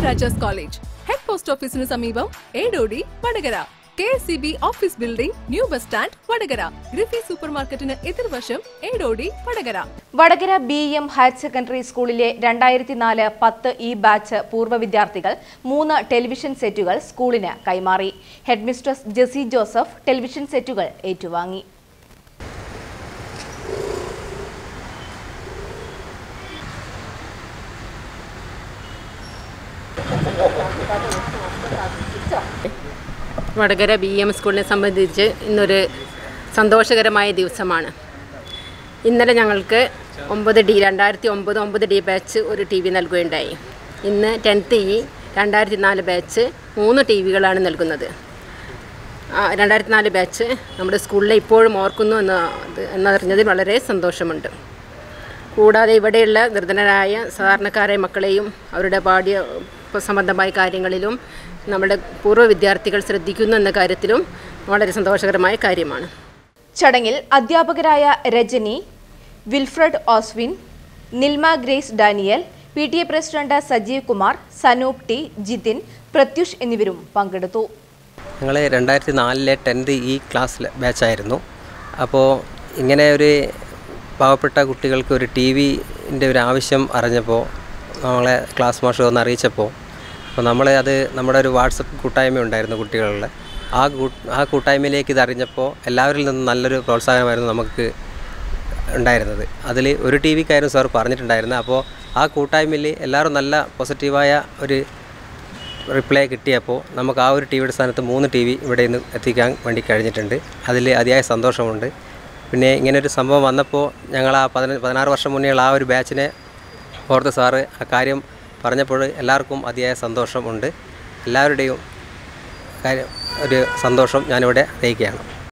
Maharajas college head post ഓഫീസിന് സമീപം Edodi Vadakara K S C B office building new bus stand Vadakara ഗ്രിഫി super മാർക്കറ്റിന് എതിർവശം Edodi Vadakara Vadakara B M higher secondary സ്കൂളിലെ രണ്ടായിരത്തി നാല് പത്ത് ഇ ബാച്ച് പൂർവ്വ വിദ്യാർത്ഥികൾ മൂന്ന് ടെലിവിഷൻ സെറ്റുകൾ സ്കൂളിന് കൈമാറി ഹെഡ്മിസ്ട്രസ് ജെസി ജോസഫ് ടെലിവിഷൻ സെറ്റുകൾ ഏറ്റുവാങ്ങി വടകര ബി എം സ്കൂളിനെ സംബന്ധിച്ച് ഇന്നൊരു സന്തോഷകരമായ ദിവസമാണ് ഇന്നലെ ഞങ്ങൾക്ക് ഒമ്പത് ഡി രണ്ടായിരത്തി ഒമ്പത് ഒമ്പത് ഡി ബാച്ച് ഒരു ടി വി നൽകുകയുണ്ടായി ഇന്ന് ടെൻത്ത് ഇ രണ്ടായിരത്തി നാല് ബാച്ച് മൂന്ന് ടി വികളാണ് നൽകുന്നത് രണ്ടായിരത്തി നാല് ബാച്ച് നമ്മുടെ സ്കൂളിലെ ഇപ്പോഴും ഓർക്കുന്നു എന്ന എന്നറിഞ്ഞതിൽ വളരെ സന്തോഷമുണ്ട് കൂടാതെ ഇവിടെയുള്ള നിർധനരായ സാധാരണക്കാരായ മക്കളെയും അവരുടെ പാഠ്യ സംബന്ധമായ കാര്യങ്ങളിലും നമ്മുടെ പൂർവ്വ വിദ്യാർത്ഥികൾ ശ്രദ്ധിക്കുന്നു എന്ന കാര്യത്തിലും വളരെ സന്തോഷകരമായ കാര്യമാണ് ചടങ്ങിൽ അധ്യാപകരായ Rajani Wilfred Oswin Nilma Grace Daniel P T A president Sajeev Kumar Sanoop T Jithin Pratyush എന്നിവരും പങ്കെടുത്തു ഞങ്ങൾ രണ്ടായിരത്തി നാലിലെ ടെൻത്ത് ഈ ക്ലാസ്സിലെ ബാച്ചായിരുന്നു അപ്പോൾ ഇങ്ങനെ ഒരു പാവപ്പെട്ട കുട്ടികൾക്ക് ഒരു ടി വിൻ്റെ ഒരു ആവശ്യം അറിഞ്ഞപ്പോൾ നമ്മളെ ക്ലാസ് മാഷ് ഒന്ന് അറിയിച്ചപ്പോൾ അപ്പോൾ നമ്മൾ അത് നമ്മുടെ ഒരു വാട്സപ്പ് കൂട്ടായ്മ ഉണ്ടായിരുന്നു കുട്ടികളുടെ ആ കൂ ആ കൂട്ടായ്മയിലേക്ക് ഇത് അറിഞ്ഞപ്പോൾ എല്ലാവരിൽ നിന്നും നല്ലൊരു പ്രോത്സാഹനമായിരുന്നു നമുക്ക് ഉണ്ടായിരുന്നത് അതിൽ ഒരു ടി വിക്കായിരുന്നു സാർ പറഞ്ഞിട്ടുണ്ടായിരുന്നത് അപ്പോൾ ആ കൂട്ടായ്മയിൽ എല്ലാവരും നല്ല പോസിറ്റീവായ ഒരു റിപ്ലൈ കിട്ടിയപ്പോൾ നമുക്ക് ആ ഒരു ടി വിയുടെ സ്ഥാനത്ത് മൂന്ന് ടി വി ഇവിടെ നിന്ന് എത്തിക്കാൻ വേണ്ടി കഴിഞ്ഞിട്ടുണ്ട് അതിൽ അതിയായ സന്തോഷമുണ്ട് പിന്നെ ഇങ്ങനൊരു സംഭവം വന്നപ്പോൾ ഞങ്ങൾ ആ പതിന പതിനാറ് വർഷം മുന്നേയുള്ള ആ ഒരു ബാച്ചിനെ ഓർത്ത് സാറ് ആ കാര്യം പറഞ്ഞപ്പോൾ എല്ലാവർക്കും അതിയായ സന്തോഷമുണ്ട് എല്ലാവരുടെയും കാര്യം ഒരു സന്തോഷം ഞാനിവിടെ അറിയിക്കുകയാണ്